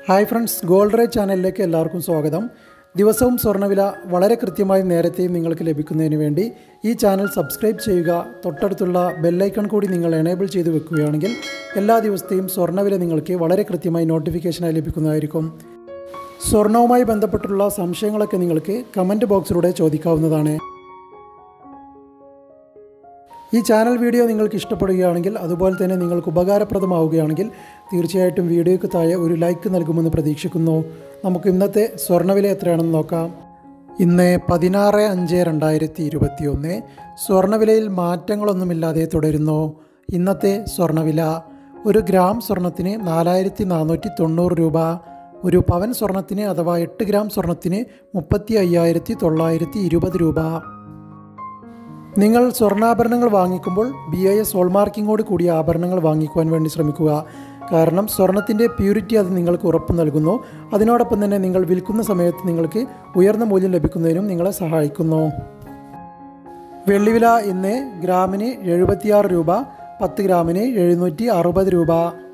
hi friends gold ray ചാനലിലേക്ക് എല്ലാവർക്കും സ്വാഗതം ദിവസവും സ്വർണ്ണവില വളരെ കൃത്യമായി നേരത്തെയും നിങ്ങൾക്ക് ലഭിക്കുന്നതിന് വേണ്ടി ഈ ചാനൽ സബ്സ്ക്രൈബ് ചെയ്യുക തൊട്ടടുത്തുള്ള ബെല്ലൈക്കൺ കൂടി നിങ്ങൾ എനേബിൾ ചെയ്ത് വെക്കുകയാണെങ്കിൽ എല്ലാ ദിവസത്തെയും സ്വർണ്ണവില നിങ്ങൾക്ക് വളരെ കൃത്യമായി നോട്ടിഫിക്കേഷനായി ലഭിക്കുന്നതായിരിക്കും സ്വർണവുമായി ബന്ധപ്പെട്ടുള്ള സംശയങ്ങളൊക്കെ നിങ്ങൾക്ക് കമൻറ്റ് ബോക്സിലൂടെ ചോദിക്കാവുന്നതാണ് ഈ ചാനൽ വീഡിയോ നിങ്ങൾക്ക് ഇഷ്ടപ്പെടുകയാണെങ്കിൽ അതുപോലെ തന്നെ നിങ്ങൾക്ക് ഉപകാരപ്രദമാവുകയാണെങ്കിൽ തീർച്ചയായിട്ടും വീഡിയോയ്ക്ക് താഴെ ഒരു ലൈക്ക് നൽകുമെന്ന് പ്രതീക്ഷിക്കുന്നു നമുക്ക് ഇന്നത്തെ സ്വർണ്ണവില എത്രയാണെന്ന് നോക്കാം ഇന്ന് പതിനാറ് അഞ്ച് രണ്ടായിരത്തി ഇരുപത്തി ഒന്ന് സ്വർണ്ണവിലയിൽ മാറ്റങ്ങളൊന്നുമില്ലാതെ തുടരുന്നു ഇന്നത്തെ സ്വർണ്ണവില ഒരു ഗ്രാം സ്വർണത്തിന് നാലായിരത്തി നാനൂറ്റി തൊണ്ണൂറ് രൂപ ഒരു പവൻ സ്വർണത്തിന് അഥവാ എട്ട് ഗ്രാം സ്വർണത്തിന് മുപ്പത്തി അയ്യായിരത്തി തൊള്ളായിരത്തി ഇരുപത് രൂപ നിങ്ങൾ സ്വർണ്ണാഭരണങ്ങൾ വാങ്ങിക്കുമ്പോൾ ബി ഐ എസ് ഹോൾമാർക്കിങ്ങോട് കൂടിയ ആഭരണങ്ങൾ വാങ്ങിക്കുവാൻ വേണ്ടി ശ്രമിക്കുക കാരണം സ്വർണത്തിൻ്റെ പ്യൂരിറ്റി അത് നിങ്ങൾക്ക് ഉറപ്പ് നൽകുന്നു അതിനോടൊപ്പം തന്നെ നിങ്ങൾ വിൽക്കുന്ന സമയത്ത് നിങ്ങൾക്ക് ഉയർന്ന മൂല്യം ലഭിക്കുന്നതിനും നിങ്ങളെ സഹായിക്കുന്നു വെള്ളിവില ഇന്ന് ഗ്രാമിന് എഴുപത്തിയാറ് രൂപ പത്ത് ഗ്രാമിന് എഴുന്നൂറ്റി അറുപത് രൂപ